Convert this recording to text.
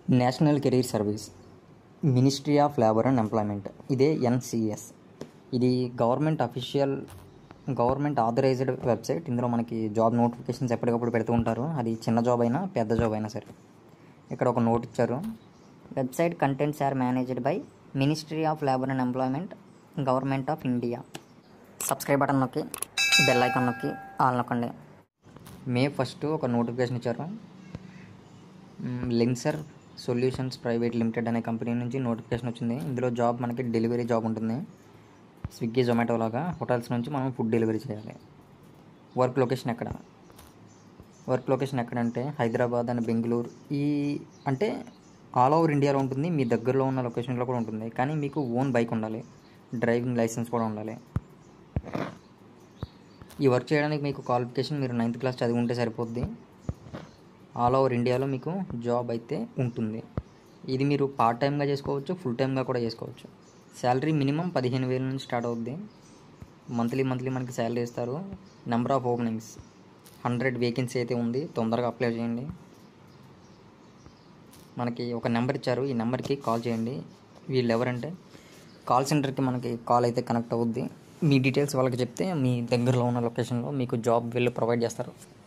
national career service ministry of labour and employment ఇదే NCS ఇది government official government authorized website ఇందులో మనకి job notifications ఎప్పటికప్పుడు పెడుతూ ఉంటారు అది చిన్న జాబ్ అయినా పెద్ద జాబ్ అయినా సరే ఇక్కడ ఒక నోట్ ఇచ్చారు website contents are managed by ministry of labour and employment government of India subscribe button నొక్కి బెల్ ఐకాన్ నొక్కి ఆల్ నొక్కండి మే ఫస్ట్ ఒక నోటిఫికేషన్ ఇచ్చారు లిన్సర్ సొల్యూషన్స్ ప్రైవేట్ లిమిటెడ్ అనే కంపెనీ నుంచి నోటిఫికేషన్ వచ్చింది ఇందులో జాబ్ మనకి డెలివరీ జాబ్ ఉంటుంది స్విగ్గీ జొమాటో లాగా హోటల్స్ నుంచి మనం ఫుడ్ డెలివరీ చేయాలి వర్క్ లొకేషన్ ఎక్కడ వర్క్ లొకేషన్ ఎక్కడంటే హైదరాబాద్ అండ్ బెంగళూరు ఈ అంటే ఆల్ ఓవర్ ఇండియాలో ఉంటుంది మీ దగ్గరలో ఉన్న లొకేషన్లో కూడా ఉంటుంది కానీ మీకు ఓన్ బైక్ ఉండాలి డ్రైవింగ్ లైసెన్స్ కూడా ఉండాలి ఈ వర్క్ చేయడానికి మీకు క్వాలిఫికేషన్ మీరు నైన్త్ క్లాస్ చదివి ఉంటే సరిపోద్ది ఆల్ ఓవర్ ఇండియాలో మీకు జాబ్ అయితే ఉంటుంది ఇది మీరు పార్ట్ టైమ్గా చేసుకోవచ్చు ఫుల్ టైమ్గా కూడా చేసుకోవచ్చు శాలరీ మినిమం పదిహేను వేల నుంచి స్టార్ట్ అవుద్ది మంత్లీ మంత్లీ మనకి శాలరీ ఇస్తారు number of openings hundred vacancy అయితే ఉంది తొందరగా అప్లై చేయండి మనకి ఒక నెంబర్ ఇచ్చారు ఈ నెంబర్కి కాల్ చేయండి వీళ్ళు ఎవరంటే కాల్ సెంటర్కి మనకి కాల్ అయితే కనెక్ట్ అవుద్ది మీ డీటెయిల్స్ వాళ్ళకి చెప్తే మీ దగ్గరలో ఉన్న లొకేషన్లో మీకు జాబ్ వీళ్ళు ప్రొవైడ్ చేస్తారు